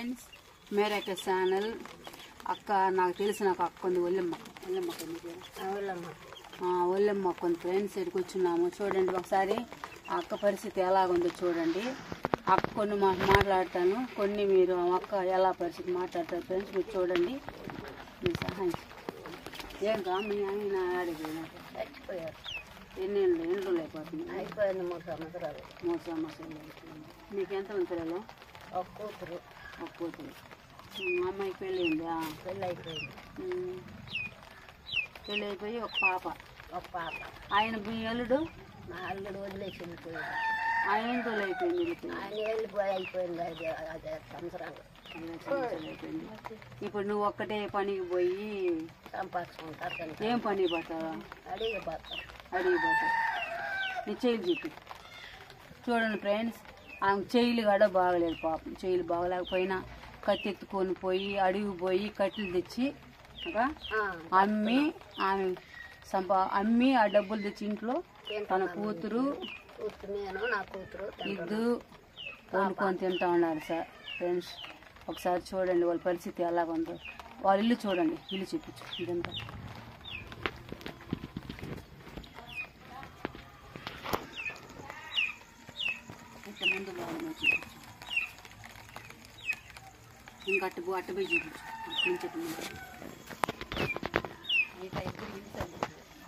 Friends మేరక channel అక్క నాకు తెలిసిన ఒక అక్క ఉంది ఒల్లెమ్మ ఒల్లెమ్మ అక్క మీ పేరు? ఆ, ఒల్లెమ్మ అక్క ఉంది ఫ్రెండ్స్ ఇక్కడికి వచ్చినాము చూడండి ఒకసారి ఆ అక్క పరిస్థితి ఎలాగుందో చూడండి అక్క కొన్ని మా మాట్లాడతాను కొన్ని మీరు ఆ అక్క ఎలా పరిస్థితి మాట్లాడతారు ఫ్రెండ్స్ మీరు చూడండి మీరు సహాయం చేయండి. ఏం కా మీ ఆయన ఆడికి చచ్చిపోయారు ఎన్ని ఏళ్ళు ఎన్ని రోజులు అయిపోతుంది అయిపోయింది మూడు సంవత్సరాలు మూడు సంవత్సరాలు అయిపోయింది. మీకు ఎంతమంది పిల్లలు ఒక కూతురు ఒక కూతురు మా అమ్మాయికి పెళ్ళయిందా పెళ్ళి అయిపోయింది ఉమ్. పెళ్ళి అయిపోయి ఒక పాప ఒక పాప ఆయన మీ అల్లుడు మా అల్లుడు వదిలేసి వెళ్ళిపోయాడు ఆయన ఎన్ని రోజులు అయిపోయింది వెళ్ళిపోయి ఆయన వెళ్ళిపోయి అయిపోయింది ఐదు ఐదు సంవత్సరాలు ఐదు సంవత్సరాలు అయిపోయింది ఇప్పుడు నువ్వు ఒక్కటే పనికి పోయి సంపాదించుకుంటారు కనుక ఏం పని పోతావా అడిగి పోతారు అడిగి పోతావు నీ చెయ్యిలు చెప్పి చూడండి ఫ్రెండ్స్ ఆమె చెయ్యిలు కూడా బాగలేదు పాపం చెయ్యిలు బాగలేకపోయినా కత్తి ఎత్తుకొని పోయి అడిగి పోయి కట్టెలు తెచ్చి ఇంకా అమ్మి ఆమె సంపా అమ్మి ఆ డబ్బులు తెచ్చి ఇంట్లో తన కూతురు కూతురు నేను నా కూతురు ఇద్దు వండుకొని తింటా ఉన్నారు సార్ ఫ్రెండ్స్ ఒకసారి చూడండి వాళ్ళ పరిస్థితి ఎలాగ ఉందో వాళ్ళ ఇల్లు చూడండి ఇల్లు చూపించు ఇదంతా ఇట్లా ముందు బాగుంది చూపించు ఇంకా అట్టు పో అట్టు పోయి చూపించు అటు నుంచి ఇటు ముందు. ఇట్లా ఇద్దరు ఇల్లు సర్దుకోండి.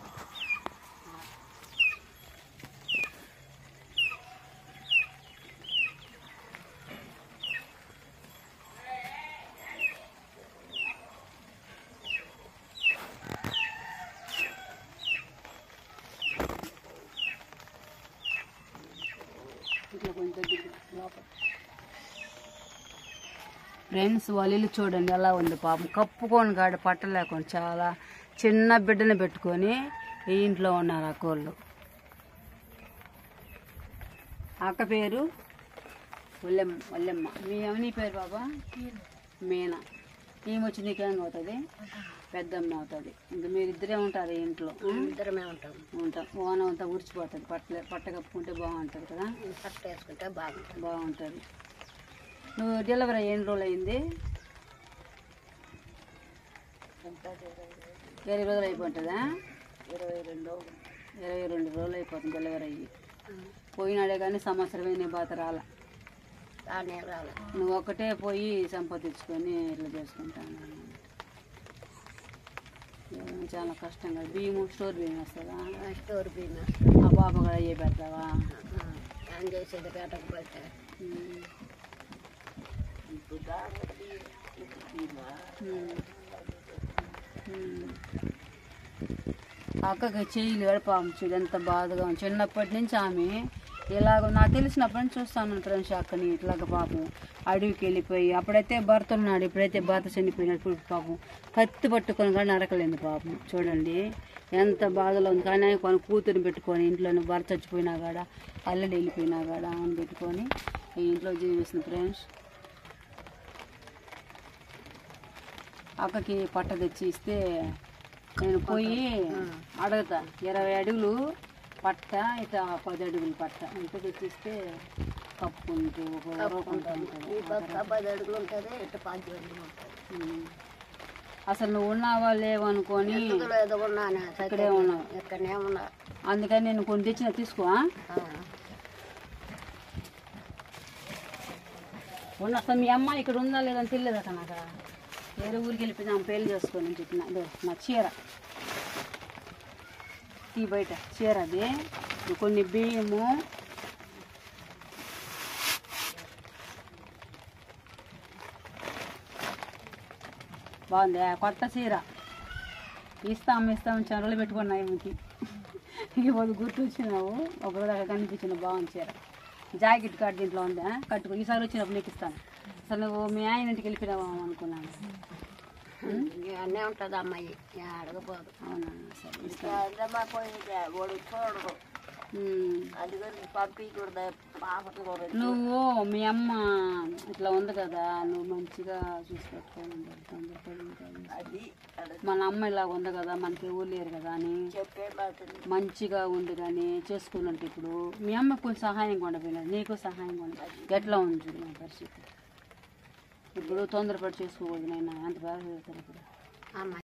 ఇట్లా కొంచెం దగ్గర లోపల ఫ్రెండ్స్ వాళ్ళ ఇల్లు చూడండి ఎలా ఉంది పాపం కప్పుకొని కాడ పట్టలేకుండా చాలా చిన్న బిడ్డని పెట్టుకొని ఈ ఇంట్లో ఉన్నారు ఆ కోళ్ళు అక్క పేరు ఒల్లెమ్మ ఒల్లెమ్మ మీ నీ పేరు బాబా మీనా ఈమె వచ్చి నీకేం అవుతుంది పెద్దమ్మ అవుతుంది ఇంకా మీరిద్దరే ఉంటారు ఈ ఇంట్లో ఇద్దరమే ఉంటాం ఉంటాం ఓనం అంతా ఉడిచిపోతుంది పట్ట పట్ట కప్పుకుంటే బాగుంటుంది కదా పట్ట వేసుకుంటే బాగుంటుంది బాగుంటుంది నువ్వు డెలివరీ ఎన్ని రోజులు అయింది ఇరవై రోజులు అయిపోతుందా ఇరవై రెండు ఇరవై రెండు రోజులు అయిపోతుంది డెలివరీ అయ్యి పోయినాడే కానీ సంవత్సరం నీ బాత రాల దానే రాలే నువ్వు ఒక్కటే పోయి సంపాదించుకొని ఇట్లా చేసుకుంటాను ఏమో చాలా కష్టంగా బియ్యము స్టోర్ బియ్యం వస్తుందా స్టోర్ బీమా ఆ పాప కూడా అయ్యే పెడతావా ఏం చేసేది పేటకు పోతే ఉమ్. ఉమ్. ఉమ్. అక్కకి చెయ్యిలు గడపాము చూడు ఎంత బాధగా ఉంది చిన్నప్పటి నుంచి ఆమె ఇలాగ నాకు తెలిసినప్పటి నుంచి చూస్తాను ఫ్రెండ్స్ అక్కని ఇట్లాగ పాపం అడవికి వెళ్ళిపోయి అప్పుడైతే భర్త ఉన్నాడు ఇప్పుడైతే భర్త చనిపోయినాడు ఇప్పుడు పాపం కత్తి పట్టుకొని కానీ నరకలేదు పాపం చూడండి ఎంత బాధలో ఉంది కానీ ఆయన కొన్ని కూతురు పెట్టుకొని ఇంట్లోనే భర్త చచ్చిపోయినా కాడ అల్లడి వెళ్ళిపోయినా కాడ ఆమెను పెట్టుకొని ఈ ఇంట్లో జీవిస్తుంది ఫ్రెండ్స్ అక్కకి పట్ట తెచ్చి ఇస్తే నేను పోయి అడుగుతా ఇరవై అడుగులు పట్ట ఇట్లా పది అడుగులు పట్ట ఇంత తెచ్చిస్తే కప్పుకుంటూ ఒక రూపంతో ఈ పక్క పది అడుగులు ఉంటుంది ఇటు పాంచి అడుగులు ఉంటుంది ఉమ్. అసలు నువ్వు ఉన్నావా లేవనుకొని ఇందులో ఏదో ఉన్నాను ఇక్కడే ఉన్నావు ఇక్కడనే ఉన్నా అందుకని నేను కొన్ని తెచ్చిన తీసుకో ఆ? ఆ. ఉన్న అసలు మీ అమ్మ ఇక్కడ ఉందా లేదని తెలియదు అక్కడ నాకు వేరే ఊరికి వెళ్ళిపోయినా పెళ్లి చేసుకోని అని చెప్పిన అదో నా చీర తీ బయట చీర అది ఇది కొన్ని బియ్యము బాగుంది కొత్త చీర ఇస్తాం ఇస్తాం చాలా రోజులు పెట్టుకున్నాయి ఇంకి ఇప్పుడు గుర్తు వచ్చినావు ఒక రోజు అక్కడ కనిపించిన బాగుంది చీర జాకెట్ కట్ దీంట్లో ఉందా కట్టుకో ఈసారి వచ్చినప్పుడు నీకు ఇస్తాను అసలు నువ్వు మీ ఆయన ఇంటికి వెళ్ళిపోయినావా అనుకున్నాను ఇవన్నీ ఉంటుంది అమ్మాయి అడగపోదు అవునా సరే ఇస్తాను పోయి వాడు చూడడు ఉమ్. అందుకని పంపించకూడదు పాపకు కూడా నువ్వు మీ అమ్మ ఇట్లా ఉంది కదా నువ్వు మంచిగా చూసి పెట్టుకోవాలి తొందరపడి ఉంటుంది. అది మన అమ్మ ఇలా ఉంది కదా మనకి ఎవరు లేరు కదా అని చెప్పే మాట మంచిగా ఉండి కానీ చేసుకున్నట్టు ఇప్పుడు మీ అమ్మ కొంచెం సహాయంగా ఉండపోయినాడు నీకు సహాయంగా ఉండ ఎట్లా ఉంది చూడు నా పరిస్థితి ఇప్పుడు తొందరపడి చేసుకోకూడదు నాయన ఎంత బాగా చదువుతాను ఇప్పుడు అమ్మ